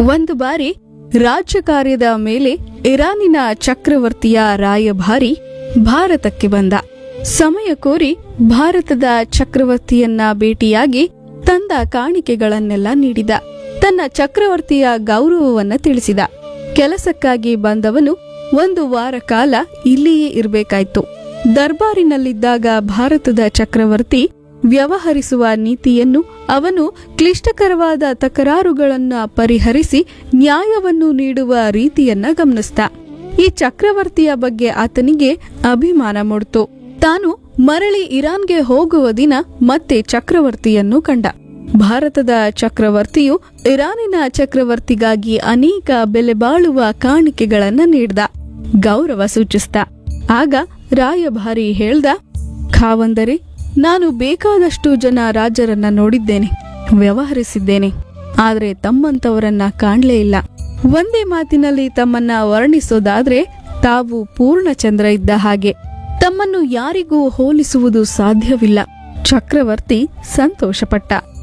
ಒಂದು ಬಾರಿ ರಾಜ್ಯ ಕಾರ್ಯದ ಮೇಲೆ ಇರಾನಿನ ಚಕ್ರವರ್ತಿಯ ರಾಯಭಾರಿ ಭಾರತಕ್ಕೆ ಬಂದ ಸಮಯ ಕೋರಿ ಭಾರತದ ಚಕ್ರವರ್ತಿಯನ್ನ ಭೇಟಿಯಾಗಿ ತಂದ ಕಾಣಿಕೆಗಳನ್ನೆಲ್ಲ ನೀಡಿದ ತನ್ನ ಚಕ್ರವರ್ತಿಯ ಗೌರವವನ್ನ ತಿಳಿಸಿದ ಕೆಲಸಕ್ಕಾಗಿ ಬಂದವನು ಒಂದು ವಾರ ಕಾಲ ಇಲ್ಲಿಯೇ ಇರಬೇಕಾಯ್ತು ದರ್ಬಾರಿನಲ್ಲಿದ್ದಾಗ ಭಾರತದ ಚಕ್ರವರ್ತಿ ವ್ಯವಹರಿಸುವ ನೀತಿಯನ್ನು ಅವನು ಕ್ಲಿಷ್ಟಕರವಾದ ತಕರಾರುಗಳನ್ನ ಪರಿಹರಿಸಿ ನ್ಯಾಯವನ್ನು ನೀಡುವ ರೀತಿಯನ್ನ ಗಮನಿಸ್ದ ಈ ಚಕ್ರವರ್ತಿಯ ಬಗ್ಗೆ ಆತನಿಗೆ ಅಭಿಮಾನ ಮೂಡ್ತು ತಾನು ಮರಳಿ ಇರಾನ್ಗೆ ಹೋಗುವ ದಿನ ಮತ್ತೆ ಚಕ್ರವರ್ತಿಯನ್ನು ಕಂಡ ಭಾರತದ ಚಕ್ರವರ್ತಿಯು ಇರಾನಿನ ಚಕ್ರವರ್ತಿಗಾಗಿ ಅನೇಕ ಬೆಲೆ ಬಾಳುವ ಕಾಣಿಕೆಗಳನ್ನ ನೀಡ್ದ ಗೌರವ ಸೂಚಿಸ್ದ ಆಗ ರಾಯಭಾರಿ ಹೇಳ್ದ ಖಾವಂದರೆ ನಾನು ಬೇಕಾದಷ್ಟು ಜನ ರಾಜರನ್ನ ನೋಡಿದ್ದೇನೆ ವ್ಯವಹರಿಸಿದ್ದೇನೆ ಆದ್ರೆ ತಮ್ಮಂತವರನ್ನ ಕಾಣ್ಲೇ ಇಲ್ಲ ಒಂದೇ ಮಾತಿನಲ್ಲಿ ತಮ್ಮನ್ನ ವರ್ಣಿಸೋದಾದ್ರೆ ತಾವು ಪೂರ್ಣಚಂದ್ರ ಇದ್ದ ಹಾಗೆ ತಮ್ಮನ್ನು ಯಾರಿಗೂ ಹೋಲಿಸುವುದು ಸಾಧ್ಯವಿಲ್ಲ ಚಕ್ರವರ್ತಿ ಸಂತೋಷಪಟ್ಟ